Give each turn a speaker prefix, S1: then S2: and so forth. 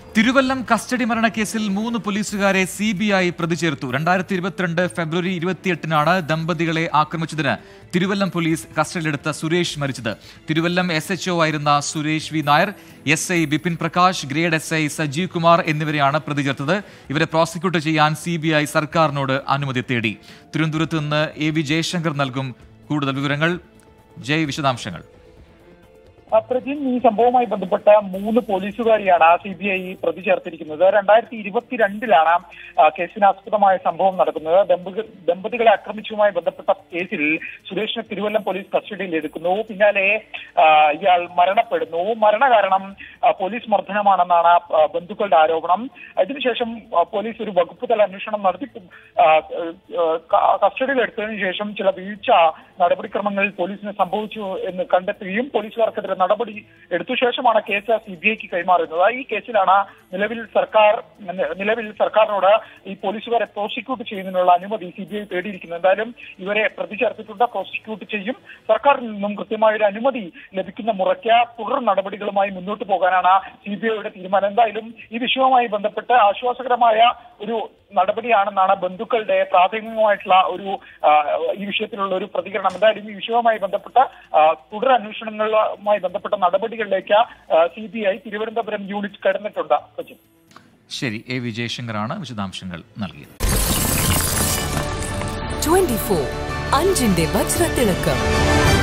S1: Thiruvallam custody മരണക്കേസിൽ മൂന്ന് പോലീസുകാരെ C B I പ്രതി ചേർത്തു രണ്ടായിരത്തി ഇരുപത്തിരണ്ട് ഫെബ്രുവരി ഇരുപത്തിയെട്ടിനാണ് ദമ്പതികളെ ആക്രമിച്ചതിന് തിരുവല്ലം പോലീസ് കസ്റ്റഡിയിലെടുത്ത സുരേഷ് മരിച്ചത് തിരുവല്ലം എസ് എച്ച് ആയിരുന്ന Suresh V Nair S I Bipin Prakash grade S I Sajeev Kumar എന്നിവരെയാണ് പ്രതി ചേർത്തത് ഇവരെ പ്രോസിക്യൂട്ട് ചെയ്യാൻ സി ബി ഐ സർക്കാരിനോട് അനുമതി തേടി തിരുവനന്തപുരത്ത് നിന്ന് എ വി ജയശങ്കർ നൽകും കൂടുതൽ വിവരങ്ങൾ ജയ് വിശദാംശങ്ങൾ
S2: ആ, പ്രജിൻ ഈ സംഭവവുമായി ബന്ധപ്പെട്ട മൂന്ന് പോലീസുകാരെയാണ് സി ബി ഐ പ്രതി ചേർത്തിരിക്കുന്നത് രണ്ടായിരത്തി ഇരുപത്തിരണ്ടിലാണ് ആ, കേസിനാസ്പദമായ സംഭവം നടക്കുന്നത് ദമ്പതി ദമ്പതികളെ ആക്രമിച്ചതുമായി ബന്ധപ്പെട്ട കേസിൽ സുരേഷിനെ തിരുവല്ലം പോലീസ് കസ്റ്റഡിയിൽ എടുക്കുന്നു പിന്നാലെ ആ, ഇയാൾ മരണപ്പെടുന്നു മരണകാരണം ആ, പോലീസ് മർദ്ദനമാണെന്നാണ് ആ, ബന്ധുക്കളുടെ ആരോപണം അതിനുശേഷം ആ, പോലീസ് ഒരു വകുപ്പ് തല അന്വേഷണം നടത്തി ആ, ആ, ക- കസ്റ്റഡിയിൽ എടുത്തതിനു ശേഷം ചില വീഴ്ച നടപടിക്രമങ്ങളിൽ പോലീസിന് സംഭവിച്ചു എന്ന് കണ്ടെത്തുകയും പോലീസുകാർക്കെതിരെ നടപടി എടുത്ത ശേഷമാണ് കേസ് സി ബി ഐക്ക് കൈമാറുന്നത് ഈ കേസിലാണ് നിലവിൽ സർക്കാർ നിലവിൽ സർക്കാരിനോട് ഈ പോലീസുകാരെ പ്രോസിക്യൂട്ട് ചെയ്യുന്നതിനുള്ള അനുമതി സി ബി ഐ തേടിയിരിക്കുന്നത് എന്തായാലും ഇവരെ പ്രതി ചേർത്തിട്ടുണ്ട് പ്രോസിക്യൂട്ട് ചെയ്യും സർക്കാരിൽ നിന്നും കൃത്യമായ ഒരു അനുമതി ലഭിക്കുന്ന മുറയ്ക്ക് തുടർ നടപടികളുമായി മുന്നോട്ട് പോകാനാണ് സി ബി ഐയുടെ തീരുമാനം എന്തായാലും ഈ വിഷയവുമായി ബന്ധപ്പെട്ട് ആശ്വാസകരമായ ഒരു നടപടിയാണെന്നാണ് ബന്ധുക്കളുടെ പ്രാഥമികമായിട്ടുള്ള ഒരു ആ, ഈ വിഷയത്തിലുള്ള ഒരു പ്രതികരണം എന്തായാലും ഈ വിഷയവുമായി ബന്ധപ്പെട്ട ആ, തുടർ അന്വേഷണങ്ങളുമായി ബന്ധപ്പെട്ട നടപടികളിലേക്ക് C B I Thiruvananthapuram unit കടന്നിട്ടുണ്ട് സച്ചിൻ
S1: ശരി എ വി ജയശങ്കറാണ് വിശദാംശങ്ങൾ നൽകിയത്
S3: 24 അഞ്ചിന്റെ വജ്രത്തിളക്കം